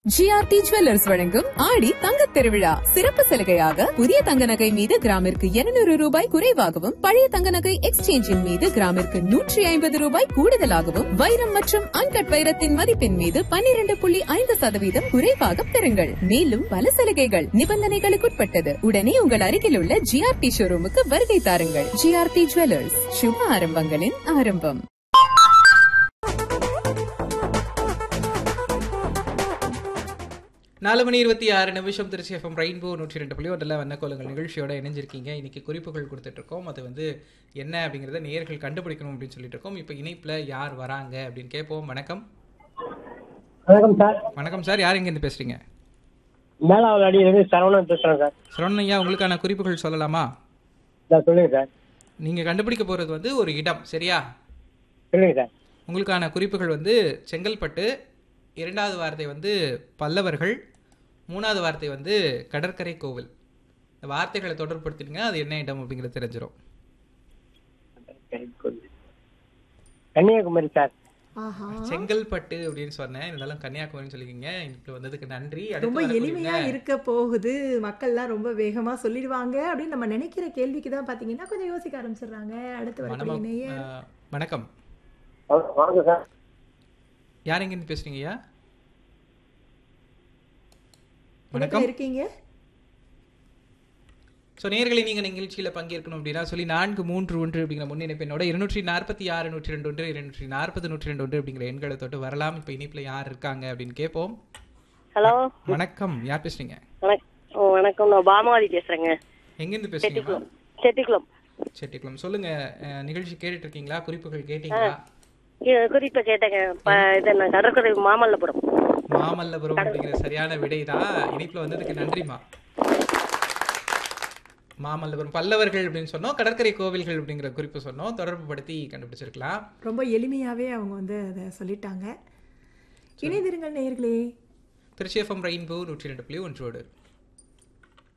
GRT jewellers வழங்கும் ஆடி தங்கத் திருவிழா சிறப்பு சலுகையாக புதிய தங்க நகை மீது கிராமிற்கு 200 ரூபாய் குறைவாகவும் பழைய தங்க நகை எக்ஸ்சேஞ்சின் மீது கிராமிற்கு நூற்றி ஐம்பது ரூபாய் கூடுதலாகவும் வைரம் மற்றும் அன்கட் வைரத்தின் மதிப்பின் மீது 12.5% புள்ளி ஐந்து சதவீதம் குறைவாக பெறுங்கள் மேலும் பல சலுகைகள் நிபந்தனைகளுக்குட்பட்டது உடனே உங்கள் அருகில் உள்ள ஜிஆர்டி ஷோரூமுக்கு வருகை தாருங்கள் ஜிஆர்டி ஜுவல்லர்ஸ் சுப ஆரம்பங்களின் ஆரம்பம் நாலு மணி இருபத்தி ஆறு நிமிஷம் திருச்சி எஃப்எம் ரெயின்போ நூற்றி ரெண்டு புள்ளி ஒன்றில் வண்ணக்கோலங்கள் நிகழ்ச்சியோட இணைஞ்சிருக்கீங்க இன்னைக்கு குறிப்புகள் கொடுத்துட்டு இருக்கோம் அது வந்து என்ன அப்படிங்கிறத நேர்கள் கண்டுபிடிக்கணும் அப்படின்னு சொல்லிட்டு இருக்கோம் இப்போ இணைப்பில் யார் வராங்க அப்படின்னு கேட்போம் வணக்கம் வணக்கம் சார் வணக்கம் சார் யார் எங்கேருந்து பேசுறீங்க மேலாவது அடியிலிருந்து சரவணன் பேசுறேன் சார் சரவணையா உங்களுக்கான குறிப்புகள் சொல்லலாமா சார் சொல்லுங்க சார் நீங்கள் கண்டுபிடிக்க போகிறது வந்து ஒரு இடம் சரியா சொல்லுங்க சார் உங்களுக்கான குறிப்புகள் வந்து செங்கல்பட்டு இரண்டாவது வார்த்தை வந்து பல்லவர்கள் மூணாவது வார்த்தை வந்து கடற்கரை கோவில் இந்த வார்த்தைகளை தொடர்படுத்தினீங்க அது என்ன இடம் அப்படிங்கிறது தெரிஞ்சிடும் கன்னியாகுமரி சார் ஆஹா செங்கல்பட்டு அப்படின்னு சொன்னேன் இருந்தாலும் கன்னியாகுமரின்னு சொல்லிக்கிங்க இப்போ வந்ததுக்கு நன்றி ரொம்ப அடுத்து எளிமையா வரக்கூடியவங்க- இருக்க போகுது மக்கள்லாம் ரொம்ப வேகமா சொல்லிடுவாங்க அப்படின்னு நம்ம நினைக்கிற கேள்விக்கு தான் பாத்தீங்கன்னா கொஞ்சம் யோசிக்க ஆரம்பிச்சிடுறாங்க அடுத்து மனம- வரக்கூடிய நேயர் ஆ, வணக்கம் வண- வணக்கம் சார் யார் எங்கேருந்து பேசுறீங்க ஐயா இடத்துல வணக்கம் இருக்கீங்க ஸோ நேர்களை நீங்கள் நிகழ்ச்சியில் பங்கேற்கணும் அப்படின்னா சொல்லி நான்கு மூன்று ஒன்று அப்படிங்கிற முன்னிணைப்பினோட இருநூற்றி நாற்பத்தி ஆறு நூற்றி ரெண்டு ஒன்று இருநூற்றி நாற்பது நூற்றி ரெண்டு ஒன்று அப்படிங்கிற எண்களை தொட்டு வரலாம் இப்போ இனிப்பில் யார் இருக்காங்க அப்படின்னு கேட்போம் ஹலோ வணக்கம் யார் பேசுறீங்க வணக் ஓ வணக்கம் நான் பாமாவதி பேசுறேங்க எங்கேருந்து பேசுறீங்க செட்டிக்குளம் செட்டிக்குளம் செட்டிக்குளம் சொல்லுங்க அஹ், நிகழ்ச்சி கேட்டுட்டு இருக்கீங்களா குறிப்புகள் கேட்டீங்களா இது குறிப்பை கேட்டேங்க ப- இது நான் கடற்கரை மாமல்லபுரம் மாமல்லபுரம் அப்படிங்கிற சரியான விடை தான் இனிப்புல வந்ததுக்கு நன்றிமா மாமல்லபுரம் பல்லவர்கள் அப்படின்னு சொன்னோம் கடற்கரை கோவில்கள் அப்படிங்கிற குறிப்பு சொன்னோம் தொடர்பு படுத்தி கண்டுபிடிச்சிருக்கலாம் ரொம்ப எளிமையாவே அவங்க வந்து அதை சொல்லிட்டாங்க இணைந்திருங்கள் நேயர்களே திருச்சி எஃப்எம் ரெயின்போ நூற்றி ரெண்டு புள்ளி ஒன்றோடு